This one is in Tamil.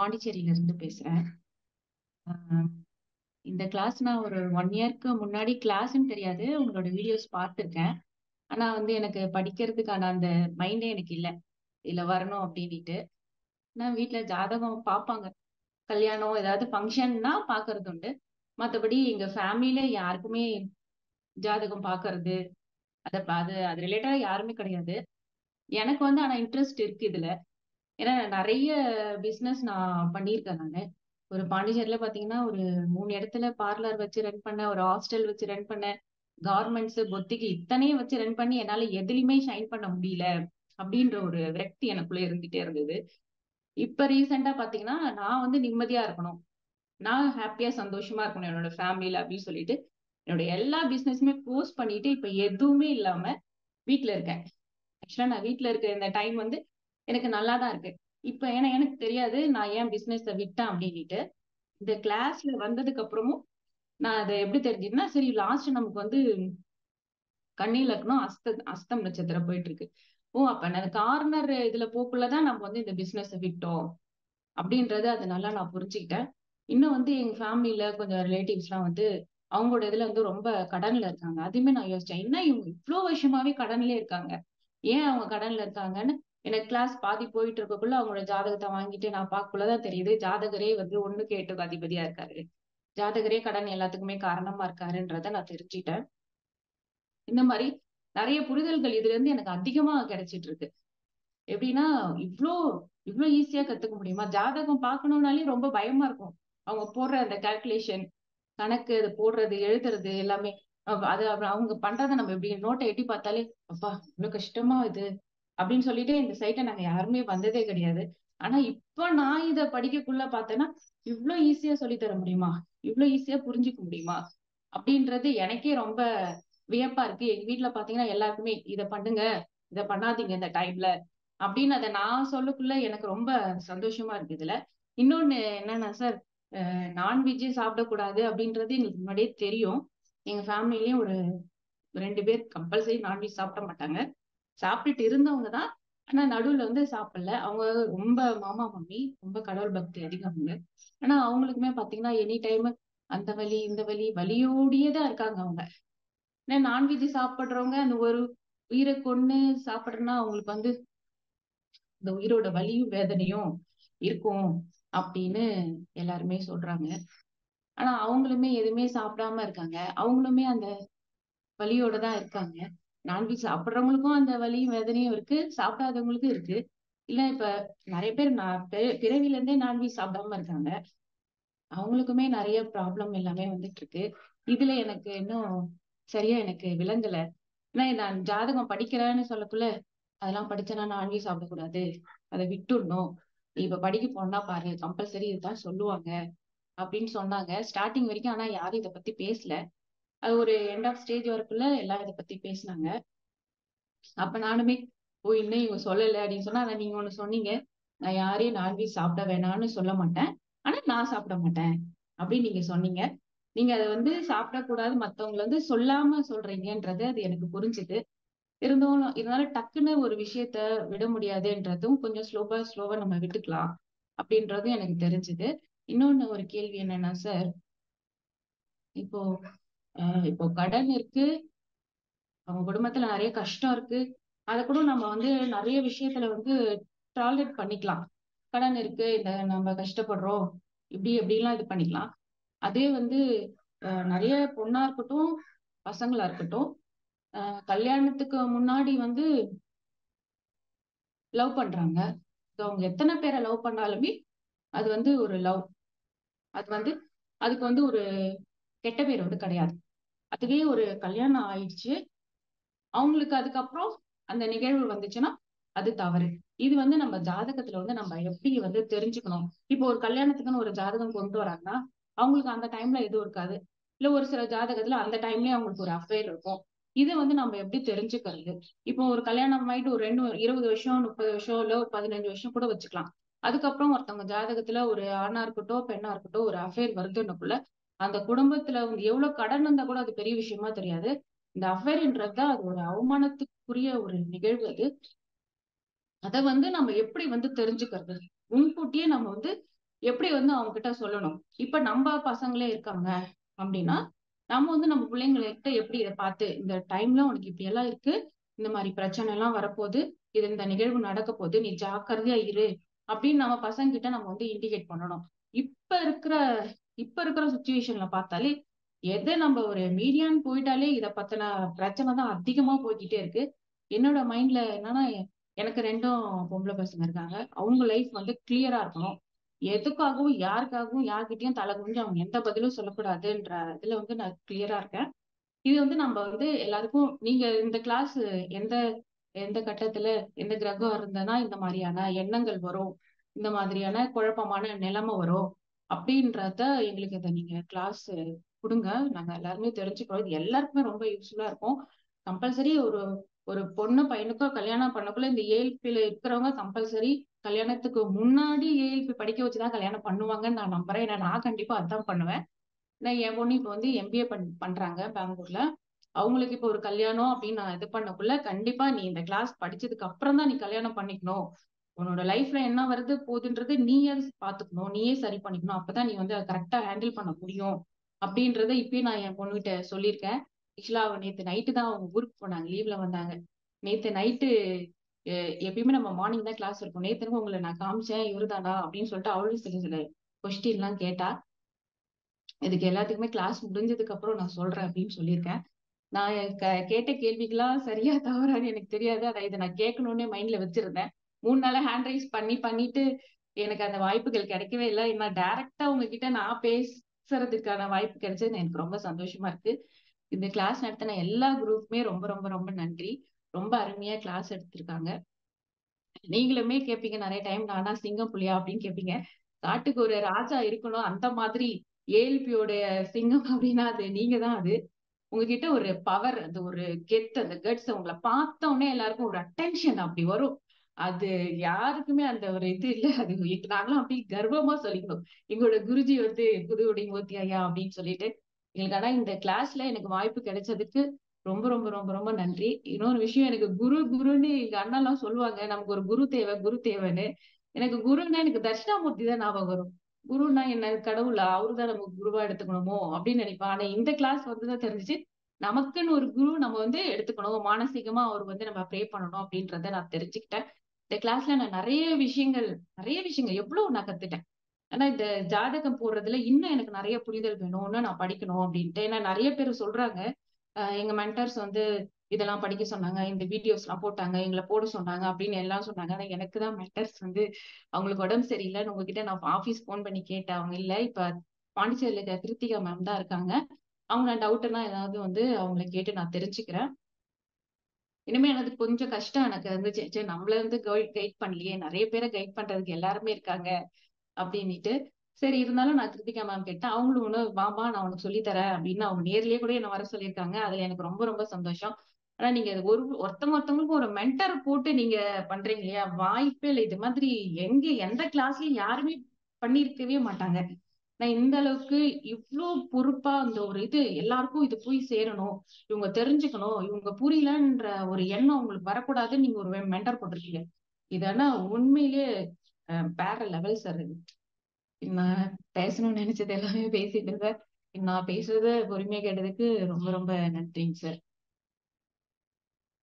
பாண்டிச்சேரியில இருந்து பேசுறேன். அ இந்த கிளாஸ் நான் ஒரு 1 இயர்க்கு முன்னாடி கிளாஸ்ன்னு தெரியாது. உங்களோட வீடியோஸ் பார்த்துருக்கேன். ஆனா வந்து எனக்கு படிக்கிறதுக்கான அந்த மைண்டே எனக்கு இல்ல. இதுல வரணும் அப்டின்னிட்டு. நான் வீட்ல ஜாதகம் பாப்பாங்க. கல்யாணம் ஏதாவது ஃபங்ஷன்னா பாக்குறது உண்டு. மத்தபடி எங்க ஃபேமிலில யாருக்குமே ஜாதகம் பாக்குறது, அத அது அது ரிலேட்டடா யாருமே கிடையாது. எனக்கு வந்து ஆனா இன்ட்ரெஸ்ட் இருக்கு இதுல. ஏன்னா நெறைய பிசினஸ் நான் பண்ணியிருக்கேன் நானு. ஒரு பாண்டிச்சேரில பார்த்தீங்கன்னா, ஒரு 3 இடத்துல பார்லர் வச்சு ரன் பண்ணேன். ஒரு ஹாஸ்டல் வச்சு ரன் பண்ணேன். கார்மெண்ட்ஸ், பொத்திக்கு இத்தனையும் வச்சு ரன் பண்ணி என்னால எதுலயுமே ஷைன் பண்ண முடியல. அப்டின்ற ஒரு விரக்தி எனக்குள்ள இருந்துட்டே இருந்தது. இப்ப ரீசென்ட்டா பார்த்தீங்கன்னா, நான் வந்து நிம்மதியா இருக்கணும். நான் ஹேப்பியா சந்தோஷமா இருக்கணும் என்னோட ஃபேமிலில அப்டின்னு சொல்லிட்டு, என்னோட எல்லா பிசினஸுமே குளோஸ் பண்ணிட்டு, இப்ப எதுவுமே இல்லாம வீட்ல இருக்கேன். ஆக்சுவலா நான் வீட்ல இருக்க இந்த டைம் வந்து எனக்கு நல்லா தான் இருக்கு. இப்ப ஏன்னா எனக்கு தெரியாது நான் ஏன் பிசினஸ விட்டேன் அப்டின்னிட்டு. இந்த கிளாஸ்ல வந்ததுக்கு அப்புறமும் நான் அத எப்டி தெரிஞ்சுதுன்னா, சரி லாஸ்ட் நமக்கு வந்து கன்னி லக்னம், அஸ்த அஸ்தம் நட்சத்திரம் போயிட்டுருக்கு. ஓ! அப்ப அந்த கார்னர் இதுல போக்குள்ள தான் நம்ம வந்து இந்த பிசினஸ விட்டோம். அப்டின்றத அத நல்லா நான் புரிஞ்சுக்கிட்டேன். இன்னும் வந்து எங்க ஃபேமிலில கொஞ்சம் ரிலேட்டிவ்ஸ்லாம் வந்து அவங்களோட இதுல வந்து ரொம்ப கடன்ல இருக்காங்க. அதுவுமே நான் யோசிச்சேன். என்ன இவங்க இவ்ளோ வருஷமாவே கடன்லயே இருக்காங்க. ஏன் அவங்க கடன்ல இருக்காங்கன்னு எனக்கு கிளாஸ் பாதி போயிட்டு இருக்கக்குள்ள அவங்களோட ஜாதகத்த வாங்கிட்டு நான் பார்க்கக்குள்ள தான் தெரியுது. ஜாதகரே வந்து 1க்கு 8க்கு அதிபதியா இருக்காரு. ஜாதகரே கடன் எல்லாத்துக்குமே காரணமா இருக்காருன்றத நான் தெரிஞ்சுக்கிட்டேன். இந்த மாரி நெறைய புரிதல்கள் இதுலருந்து எனக்கு அதிகமா கிடைச்சிட்டு இருக்கு. எப்டின்னா, இவ்ளோ இவ்ளோ ஈஸியா கத்துக்க முடியுமா? ஜாதகம் பார்க்கணும்னாலே ரொம்ப பயமா இருக்கும். அவங்க போடுற அந்த கால்குலேஷன், கணக்கு அது போடுறது, எழுதுறது எல்லாமே. அ அது அவங்க பண்றத நம்ம இப்டி நோட்ட எட்டி பார்த்தாலே, அப்பா! இவ்ளோ கஷ்டமா இது அப்டின்னு சொல்லிட்டு இந்த சைட்ட நாங்க யாருமே வந்ததே கிடையாது. ஆனா இப்ப நான் இத படிக்கக்குள்ள பார்த்தேன்னா, இவ்ளோ ஈஸியா சொல்லி தர முடியுமா? இவ்ளோ ஈஸியா புரிஞ்சுக்க முடியுமா? அப்டின்றது எனக்கே ரொம்ப வியப்பா இருக்கு. எங்க வீட்ல பார்த்தீங்கன்னா, எல்லாருக்குமே இத பண்ணுங்க, இத பண்ணாதீங்க இந்த டைம்ல. அப்டின்னு அத நான் சொல்லக்குள்ள எனக்கு ரொம்ப சந்தோஷமா இருக்கு இதுல. இன்னொன்னு என்னன்னா சார், அ நான்வெஜ்ஜே சாப்பிடக்கூடாது அப்டின்றது எங்களுக்கு முன்னாடியே தெரியும். எங்க ஃபேமிலிலயும் ஒரு 2 பேர் கம்பல்சரி நான்வெஜ் சாப்பிட மாட்டாங்க. சாப்பிட்டுட்டு இருந்தவங்க தான். ஆனா நடுவுல வந்து சாப்பிடல. அவங்க ரொம்ப மாமா, மாமி ரொம்ப கடவுள் பக்தி அதிகம் அவங்க. ஆனா அவங்களுக்குமே பார்த்தீங்கன்னா, எனி டைமு அந்த வலி, இந்த வலி, வலியோடயே தான் இருக்காங்க அவங்க. ஏன்னா நான்வெஜ் சாப்பிடுறவங்க அந்த ஒரு உயிர கொன்னு சாப்பிடுறன்னா அவங்களுக்கு வந்து இந்த உயிரோட வலியும், வேதனையும் இருக்கும் அப்டின்னு எல்லாருமே சொல்றாங்க. ஆனா அவங்களுமே எதுவுமே சாப்பிடாம இருக்காங்க. அவங்களுமே அந்த வலியோட தான் இருக்காங்க. நான்வெஜ் சாப்பிடுறவங்களுக்கும் அந்த வலியும், வேதனையும் இருக்கு. சாப்பிடாதவங்களுக்கும் இருக்கு. இல்ல இப்ப நெறைய பேர் நான் பிற பிறவில இருந்தே நான்வெஜ் சாப்பிடாம இருக்காங்க. அவங்களுக்குமே நெறைய ப்ராப்ளம் எல்லாமே வந்துட்டுருக்கு. இதுல எனக்கு இன்னும் சரியா எனக்கு விளங்கல. ஏன்னா நான் ஜாதகம் படிக்கிறேன்னு சொல்லக்குள்ள, அதெல்லாம் படிச்சேன்னா நான்வெஜ் சாப்பிடக்கூடாது. அத விட்டுடணும். நீ இப்ப படிக்க போனா பாரு கம்பல்சரி இதுதான் சொல்லுவாங்க. அப்டின்னு சொன்னாங்க. ஸ்டார்ட்டிங் வரைக்கும் ஆனா யாரும் இத பத்தி பேசல. அது ஒரு எண்ட் ஆஃப் ஸ்டேஜ் வரக்குள்ள எல்லாரும் இத பத்தி பேசுனாங்க. அப்ப நானுமே, ஓ! இன்னும் இவங்க சொல்லல அப்டின்னு சொன்னா, ஆனா நீங்க ஒண்ணு சொன்னீங்க. நான் யாரையும் நான்வெஜ் சாப்பிட வேணாம்னு சொல்ல மாட்டேன். ஆனா நான் சாப்பிட மாட்டேன். அப்டின்னு நீங்க சொன்னீங்க. நீங்க அத வந்து சாப்பிடக்கூடாது மத்தவங்கள வந்து சொல்லாம சொல்றீங்கன்றது அது எனக்கு புரிஞ்சுது. இருந்தாலும் இருந்தாலும் டக்குன்னு ஒரு விஷயத்த விட முடியாதுன்றதும் கொஞ்சம் ஸ்லோவா ஸ்லோவா நம்ம விட்டுக்கலாம். அப்டின்றதும் எனக்கு தெரிஞ்சுது. இன்னொன்னு ஒரு கேள்வி என்னன்னா சார், இப்போ அ இப்போ கடன் இருக்கு. அவங்க குடும்பத்துல நெறைய கஷ்டம் இருக்கு. அத கூட நம்ம வந்து நெறைய விஷயத்துல வந்து டாலரேட் பண்ணிக்கலாம். கடன் இருக்கு. இந்த நம்ம கஷ்டப்படுறோம். இப்டி இப்டிலாம் இது பண்ணிக்கலாம். அதே வந்து அ நெறைய பொண்ணா இருக்கட்டும், பசங்களா இருக்கட்டும், அ கல்யாணத்துக்கு முன்னாடி வந்து லவ் பண்றாங்க. சோ அவங்க எத்தன பேர லவ் பண்ணாலுமே, அது வந்து ஒரு லவ். அது வந்து அதுக்கு வந்து ஒரு கெட்ட பேர் வந்து கிடையாது. அதுவே ஒரு கல்யாணம் ஆயிடுச்சு. அவங்களுக்கு அதுக்கப்புறம் அந்த நிகழ்வு வந்துச்சுன்னா, அது தவறு. இது வந்து நம்ம ஜாதகத்துல வந்து நம்ம எப்படி வந்து தெரிஞ்சுக்கணும்? இப்போ ஒரு கல்யாணத்துக்குன்னு ஒரு ஜாதகம் கொண்டு வராங்கன்னா, அவங்களுக்கு அந்த டைம்ல எதுவும் இருக்காது. இல்ல ஒரு சில ஜாதகத்துல அந்த டைம்லயே அவங்களுக்கு ஒரு அஃபேர் இருக்கும். இத வந்து நம்ம எப்படி தெரிஞ்சுக்கிறது? இப்போ ஒரு கல்யாணம் ஆயிட்டு ஒரு 2 20 வருஷம், 30 வருஷம், இல்ல ஒரு 15 வருஷம் கூட வச்சுக்கலாம். அதுக்கப்புறம் ஒருத்தவங்க ஜாதகத்துல ஒரு ஆணா இருக்கட்டும், பெண்ணா இருக்கட்டும் ஒரு அஃபேர் வருதுன்னக்குள்ள, அந்த குடும்பத்துல வந்து எவ்வளவு கடன் இருந்தா கூட அது பெரிய விஷயமா தெரியாது. இந்த அஃபேர்ன்றது தான் அது ஒரு அவமானத்துக்குரிய ஒரு நிகழ்வு அது. அத வந்து நம்ம எப்படி வந்து தெரிஞ்சுக்கிறது? முன்கூட்டியே நம்ம வந்து எப்படி வந்து அவங்க கிட்ட சொல்லணும் இப்ப நம்ம பசங்களே இருக்காங்க அப்படின்னா நம்ம வந்து நம்ம பிள்ளைங்கள்கிட்ட எப்படி இதை பார்த்து இந்த டைம்ல உனக்கு இப்படி எல்லாம் இருக்கு இந்த மாதிரி பிரச்சனை எல்லாம் வரப்போகுது இது இந்த நிகழ்வு நடக்க போகுது நீ ஜாக்கிரதையா இரு அப்படின்னு நம்ம பசங்க கிட்ட நம்ம வந்து இண்டிகேட் பண்ணணும் இப்ப இருக்கிற இப்ப இருக்கிற சுச்சுவேஷன்ல பார்த்தாலே எதை நம்ம ஒரு மீடியான்னு போயிட்டாலே இத பத்தின பிரச்சனை தான் அதிகமா போய்கிட்டே இருக்கு என்னோட மைண்ட்ல என்னன்னா எனக்கு ரெண்டும் பொம்பளை பசங்க இருக்காங்க அவங்க லைஃப் வந்து கிளியரா இருக்கணும் எதுக்காகவும் யாருக்காகவும் யார்கிட்டயும் தலை குனிஞ்சு அவங்க எந்த பதிலும் சொல்லக்கூடாதுன்ற இதுல வந்து நான் கிளியரா இருக்கேன் இது வந்து நம்ம வந்து எல்லாருக்கும் நீங்க இந்த கிளாஸ் எந்த எந்த கட்டத்துல எந்த கிரகம் இருந்ததுன்னா இந்த மாதிரியான எண்ணங்கள் வரும் இந்த மாதிரியான குழப்பமான நிலைமை வரும் அப்படின்றத எங்களுக்கு இதை நீங்க கிளாஸ் கொடுங்க நாங்க எல்லாருமே தெரிஞ்சுக்கிறோம் இது எல்லாருக்குமே ரொம்ப யூஸ்ஃபுல்லா இருக்கும் கம்பல்சரி ஒரு ஒரு பொண்ணு பையனுக்கோ கல்யாணம் பண்ணக்குள்ள இந்த ஏஎல்பில இருக்கிறவங்க கம்பல்சரி கல்யாணத்துக்கு முன்னாடி ஏஎல்பி படிக்க வச்சுதான் கல்யாணம் பண்ணுவாங்கன்னு நான் நம்புறேன் ஏன்னா நான் கண்டிப்பா அதான் பண்ணுவேன் நான் என் பொண்ணு இப்போ வந்து எம்பிஏ பண் பண்றாங்க பெங்களூர்ல அவங்களுக்கு இப்போ ஒரு கல்யாணம் அப்படின்னு நான் இது பண்ணக்குள்ள கண்டிப்பா நீ இந்த கிளாஸ் படிச்சதுக்கு அப்புறம் தான் நீ கல்யாணம் பண்ணிக்கணும் உன்னோட லைஃப்ல என்ன வருது போகுதுன்றது நீயே பாத்துக்கணும் நீயே சரி பண்ணிக்கணும் அப்பதான் நீ வந்து அதை கரெக்டா ஹேண்டில் பண்ண முடியும் அப்படின்றத இப்பயும் நான் என் பொண்ணுகிட்ட சொல்லியிருக்கேன் ஆக்சுவலா அவ நேத்து நைட்டு தான் அவங்க ஊருக்கு போனாங்க லீவ்ல வந்தாங்க நேத்து நைட்டு எப்பயுமே நம்ம மார்னிங் தான் கிளாஸ் இருக்கும் நேத்து உங்களை நான் காமிச்சேன் இவருதானா அப்படின்னு சொல்லிட்டு அவளும் சில சில கொஸ்டின் எல்லாம் கேட்டா இதுக்கு எல்லாத்துக்குமே கிளாஸ் முடிஞ்சதுக்கு அப்புறம் நான் சொல்றேன் அப்படின்னு சொல்லியிருக்கேன் நான் கேட்ட கேள்விக்கெல்லாம் சரியா தவறான்னு எனக்கு தெரியாது அதை இதை நான் கேட்கணும்னே மைண்ட்ல வச்சிருந்தேன் மூணு நாளா ஹேண்ட் ரைஸ் பண்ணி பண்ணிட்டு எனக்கு அந்த வாய்ப்புகள் கிடைக்கவே இல்லை நான் டைரக்டா உங்ககிட்ட நான் பேசுறதுக்கான வாய்ப்பு கிடைச்சது எனக்கு ரொம்ப சந்தோஷமா இருக்கு இந்த கிளாஸ் நடத்தின எல்லா குரூப்புமே ரொம்ப ரொம்ப ரொம்ப நன்றி ரொம்ப அருமையா கிளாஸ் எடுத்திருக்காங்க நீங்களுமே கேட்பீங்க நிறைய டைம் நானா சிங்கம் புலியா அப்படின்னு கேட்பீங்க காட்டுக்கு ஒரு ராஜா இருக்கணும் அந்த மாதிரி ஏஎல்பியோட சிங்கம் அப்படின்னா அது நீங்க தான் அது உங்ககிட்ட ஒரு பவர் அந்த ஒரு கெத் அந்த கட்ஸ் உங்களை பார்த்த உடனே எல்லாருக்கும் ஒரு அட்டென்ஷன் அப்படி வரும் அது யாருக்குமே அந்த ஒரு இது இல்ல அது நாங்களாம் அப்படி கர்வமா சொல்லிக்கணும் எங்களோட குருஜி வந்து புதுவுடைய மூர்த்தி ஐயா அப்படின்னு சொல்லிட்டு எங்களுக்கு ஆனா இந்த கிளாஸ்ல எனக்கு வாய்ப்பு கிடைச்சதுக்கு ரொம்ப ரொம்ப ரொம்ப ரொம்ப நன்றி இன்னொரு விஷயம் எனக்கு குரு குருன்னு எங்க அண்ணா எல்லாம் சொல்லுவாங்க நமக்கு ஒரு குரு தேவை குரு தேவைன்னு எனக்கு குருன்னா எனக்கு தட்சிணாமூர்த்தி தான் ஞாபகம் வரும் குருன்னா என்ன கடவுளா அவருதான் நமக்கு குருவா எடுத்துக்கணுமோ அப்படின்னு நினைப்பேன் ஆனா இந்த கிளாஸ் வந்துதான் தெரிஞ்சிச்சு நமக்குன்னு ஒரு குரு நம்ம வந்து எடுத்துக்கணும் மானசீகமா அவர் வந்து நம்ம ப்ரே பண்ணணும் அப்படின்றத நான் தெரிஞ்சுக்கிட்டேன் இந்த கிளாஸ்ல நான் நிறைய விஷயங்கள் நிறைய விஷயங்கள் எவ்வளவு நான் கத்துட்டேன் ஆனா இந்த ஜாதகம் போடுறதுல இன்னும் எனக்கு நிறைய புரிதல் வேணும் இன்னும் நான் படிக்கணும் அப்படின்ட்டு ஏன்னா நிறைய பேர் சொல்றாங்க எங்க மென்டர்ஸ் வந்து இதெல்லாம் படிக்க சொன்னாங்க இந்த வீடியோஸ் எல்லாம் போட்டாங்க எங்களை போட சொன்னாங்க அப்படின்னு எல்லாம் சொன்னாங்க ஆனா எனக்கு தான் மென்டர்ஸ் வந்து அவங்களுக்கு உடம்பு சரியில்லைன்னு உங்ககிட்ட நான் ஆபீஸ் போன் பண்ணி கேட்டேன் அவங்க இல்ல இப்ப பாண்டிச்சேரியில இருக்க கிருத்திகா மேம் தான் இருக்காங்க அவங்க நான் டவுட்னா ஏதாவது வந்து அவங்களை கேட்டு நான் தெரிஞ்சுக்கிறேன் இனிமே எனக்கு கொஞ்சம் கஷ்டம் எனக்கு இருந்துச்சு சரி நம்மள வந்து கைட் பண்ணலையே நிறைய பேரை கைட் பண்றதுக்கு எல்லாருமே இருக்காங்க அப்படின்னுட்டு சரி இருந்தாலும் நான் கிருத்திகா மேம் கேட்டேன் அவங்களும் ஒண்ணு வாமா நான் உனக்கு சொல்லி தரேன் அப்படின்னு அவங்க நேர்லயே கூட என்ன வர சொல்லியிருக்காங்க அதுல எனக்கு ரொம்ப ரொம்ப சந்தோஷம் ஆனா நீங்க ஒரு ஒருத்தவங்க ஒருத்தவங்களுக்கு ஒரு மென்டர் போட்டு நீங்க பண்றீங்க இல்லையா வாய்ப்பே இல்லை இது மாதிரி எங்க எந்த கிளாஸ்லயும் யாருமே பண்ணிருக்கவே மாட்டாங்க நான் இந்த அளவுக்கு இவ்ளோ பொறுப்பா அந்த ஒரு இது எல்லாருக்கும் இது போய் சேரணும் இவங்க தெரிஞ்சுக்கணும் இவங்க புரியலன்ற ஒரு எண்ணம் உங்களுக்கு வரக்கூடாதுன்னு நீங்க ஒரு மென்டர் போட்டிருக்கீங்க இதனா உண்மையிலேயே வேற லெவல் சார் இது நான் பேசணும்னு நினைச்சது எல்லாமே பேசிட்டு சார் நான் பேசுறத பொறுமையா கேட்டதுக்கு ரொம்ப ரொம்ப நன்றிங்க சார்